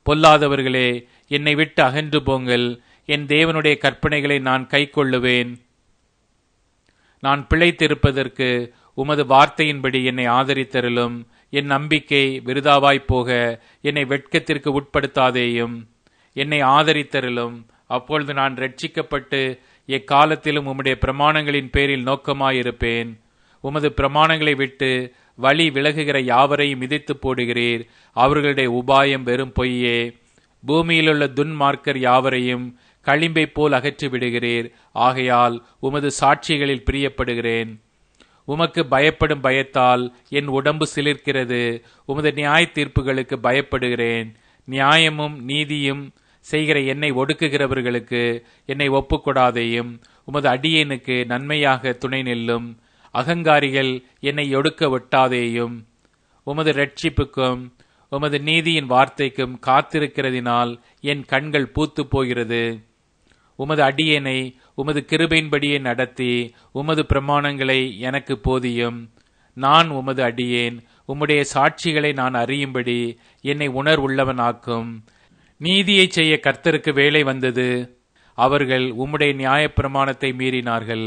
பொல்லாதவர்களே என்னை விட்டு அகன்று போங்கள் என் தேவனுடைய கற்பனைகளை நான் கைக்கொள்ளுவேன் நான் பிழைத்திருப்பதற்கு உமது வார்த்தையின்படி என்னை ஆதரித்தருளும் என் நம்பிக்கை விருதாவாய்ப் போக என்னை வெட்கத்திற்கு உட்படுத்தாதேயும் என்னை ஆதரித்தருளும் அப்பொழுது நான் ரட்சிக்கப்பட்டு எக்காலத்திலும் உம்முடைய பிரமாணங்களின் பேரில் நோக்கமாயிருப்பேன் உமது பிரமாணங்களை விட்டு வழி விலகுகிற யாவரையும் மிதித்து போடுகிறீர் அவர்களுடைய உபாயம் வெறும் பொய்யே பூமியிலுள்ள துன்மார்க்கர் யாவரையும் களிம்பை போல் அகற்றி விடுகிறீர் ஆகையால் உமது சாட்சிகளில் பிரியப்படுகிறேன் உமக்கு பயப்படும் பயத்தால் என் உடம்பு சிலிர்க்கிறது உமது நியாய தீர்ப்புகளுக்கு பயப்படுகிறேன் நியாயமும் நீதியும் செய்கிற என்னை ஒடுக்குகிறவர்களுக்கு என்னை ஒப்புக்கொடாதேயும் உமது அடியேனுக்கு நன்மையாக துணை நில்லும் அகங்காரிகள் என்னை ஒடுக்க விட்டாதேயும் உமது ரட்சிப்புக்கும் உமது நீதியின் வார்த்தைக்கும் காத்திருக்கிறதினால் என் கண்கள் பூத்து போகிறது உமது அடியேனை உமது கிருபையின்படியே நடத்தி உமது பிரமாணங்களை எனக்கு போதியும் நான் உமது அடியேன் உம்முடைய சாட்சிகளை நான் அறியும்படி என்னை உணர்வுள்ளவனாக்கும் நீதியை செய்ய கர்த்தருக்கு வேலை வந்தது அவர்கள் உம்முடைய நியாயப்பிரமாணத்தை மீறினார்கள்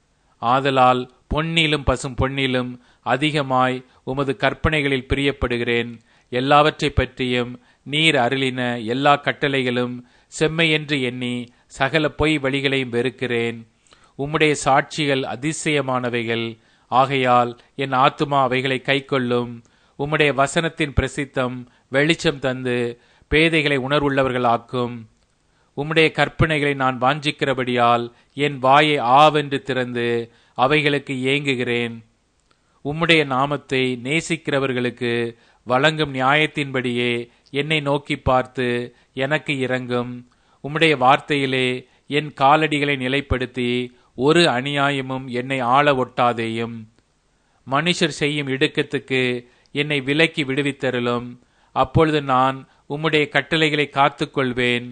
ஆதலால் பொன்னிலும் பசும் பொன்னிலும் அதிகமாய் உமது கற்பனைகளில் பிரியப்படுகிறேன் எல்லாவற்றை பற்றியும் நீர் அருளின எல்லா கட்டளைகளும் செம்மையென்று எண்ணி சகல பொய் வழிகளையும் வெறுக்கிறேன் உம்முடைய சாட்சிகள் அதிசயமானவைகள் ஆகையால் என் ஆத்துமா அவைகளை கைக்கொள்ளும் உம்முடைய வசனத்தின் பிரசித்தம் வெளிச்சம் தந்து பேதைகளை உணர்வுள்ளவர்களாக்கும் உம்முடைய கற்பனைகளை நான் வாஞ்சிக்கிறபடியால் என் வாயை ஆவென்று திறந்து அவைகளுக்கு ஏங்குகிறேன் உம்முடைய நாமத்தை நேசிக்கிறவர்களுக்கு வழங்கும் நியாயத்தின்படியே என்னை நோக்கி பார்த்து எனக்கு இறங்கும் உம்முடைய வார்த்தையிலே என் காலடிகளை நிலைப்படுத்தி ஒரு அநியாயமும் என்னை ஆள ஒட்டாதேயும் மனுஷர் செய்யும் இடுக்கத்துக்கு என்னை விலக்கி விடுவித்தருளும் அப்பொழுது நான் உம்முடைய கட்டளைகளை காத்துக்கொள்வேன்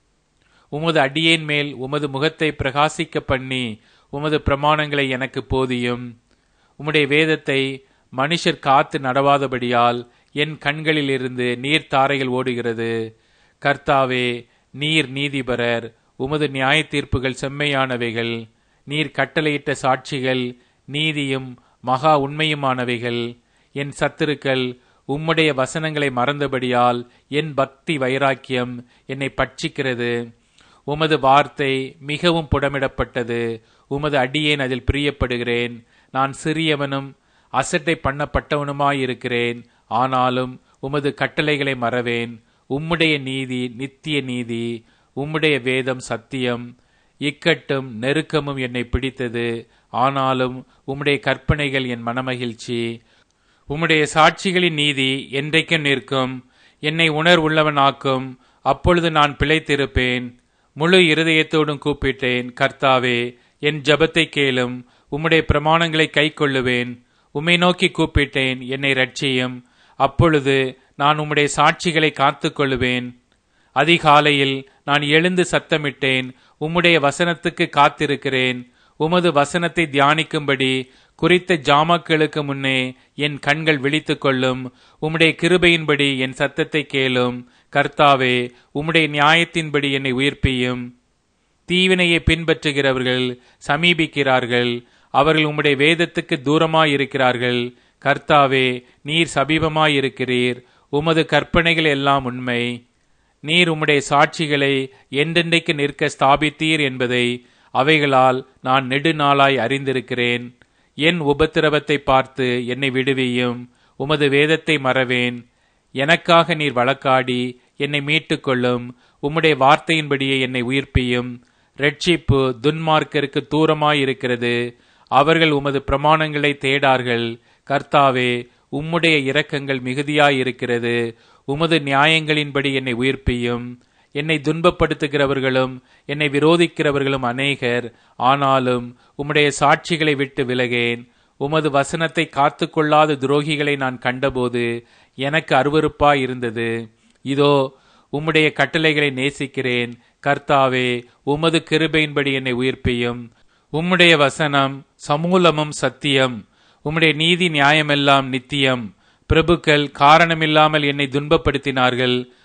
உமது அடியேன் மேல் உமது முகத்தை பிரகாசிக்க பண்ணி உமது பிரமாணங்களை எனக்கு போதியும் உம்முடைய வேதத்தை மனுஷர் காத்து நடவாதபடியால் என் கண்களிலிருந்து நீர் தாரைகள் ஓடுகிறது கர்த்தாவே நீர் நீதிபரர் உமது நியாய தீர்ப்புகள் செம்மையானவைகள் நீர் கட்டளையிட்ட சாட்சிகள் நீதியும் மகா உண்மையுமானவைகள் என் சத்துருக்கள் உம்முடைய வசனங்களை மறந்தபடியால் என் பக்தி வைராக்கியம் என்னை பட்சிக்கிறது உமது வார்த்தை மிகவும் புடமிடப்பட்டது உமது அடியேன் அதில் பிரியப்படுகிறேன் நான் சிறியவனும் அசட்டை பண்ணப்பட்டவனுமாயிருக்கிறேன் ஆனாலும் உமது கட்டளைகளை மறவேன் உம்முடைய நீதி நித்திய நீதி உம்முடைய வேதம் சத்தியம் இக்கட்டும் நெருக்கமும் என்னை பிடித்தது ஆனாலும் உம்முடைய கற்பனைகள் என் மனமகிழ்ச்சி உம்முடைய சாட்சிகளின் நீதி என்றைக்கும் நிற்கும் என்னை உணர்வுள்ளவனாக்கும் அப்பொழுது நான் பிழைத்திருப்பேன் முழு இருதயத்தோடும் கூப்பிட்டேன் கர்த்தாவே என் ஜபத்தை கேளும் உம்முடைய பிரமாணங்களை கைக்கொள்ளுவேன் உம்மை நோக்கி கூப்பிட்டேன் என்னை ரட்சியும் அப்பொழுது நான் உம்முடைய சாட்சிகளை காத்துக்கொள்ளுவேன் அதிகாலையில் நான் எழுந்து சத்தமிட்டேன் உம்முடைய வசனத்துக்கு காத்திருக்கிறேன் உமது வசனத்தை தியானிக்கும்படி குறித்த ஜாமக்களுக்கு முன்னே என் கண்கள் விழித்துக் கொள்ளும் உம்முடைய கிருபையின்படி என் சத்தத்தை கேளும் கர்த்தாவே உம்முடைய நியாயத்தின்படி என்னை உயிர்ப்பியும் தீவினையை பின்பற்றுகிறவர்கள் சமீபிக்கிறார்கள் அவர்கள் உம்முடைய வேதத்துக்கு தூரமாயிருக்கிறார்கள் கர்த்தாவே நீர் சமீபமாயிருக்கிறீர் உமது கற்பனைகள் எல்லாம் உண்மை நீர் உம்முடைய சாட்சிகளை என்றென்றைக்கு நிற்க ஸ்தாபித்தீர் என்பதை அவைகளால் நான் நெடுநாளாய் அறிந்திருக்கிறேன் என் உபத்திரவத்தை பார்த்து என்னை விடுவியும் உமது வேதத்தை மறவேன் எனக்காக நீர் வழக்காடி என்னை மீட்டுக்கொள்ளும் உம்முடைய வார்த்தையின்படியே என்னை உயிர்ப்பியும் ரட்சிப்பு துன்மார்க்கருக்கு தூரமாயிருக்கிறது அவர்கள் உமது பிரமாணங்களை தேடார்கள் கர்த்தாவே உம்முடைய இரக்கங்கள் மிகுதியாயிருக்கிறது உமது நியாயங்களின்படி என்னை உயிர்ப்பியும் என்னை துன்பப்படுத்துகிறவர்களும் என்னை விரோதிக்கிறவர்களும் அநேகர் ஆனாலும் உம்முடைய சாட்சிகளை விட்டு விலகேன் உமது வசனத்தை காத்து கொள்ளாத துரோகிகளை நான் கண்டபோது எனக்கு அருவறுப்பாய் இருந்தது இதோ உம்முடைய கட்டளைகளை நேசிக்கிறேன் கர்த்தாவே உமது கிருபையின்படி என்னை உயிர்ப்பியும் உம்முடைய வசனம் சமூலமும் சத்தியம் உம்முடைய நீதி நியாயமெல்லாம் நித்தியம் பிரபுக்கள் காரணமில்லாமல் என்னை துன்பப்படுத்தினார்கள்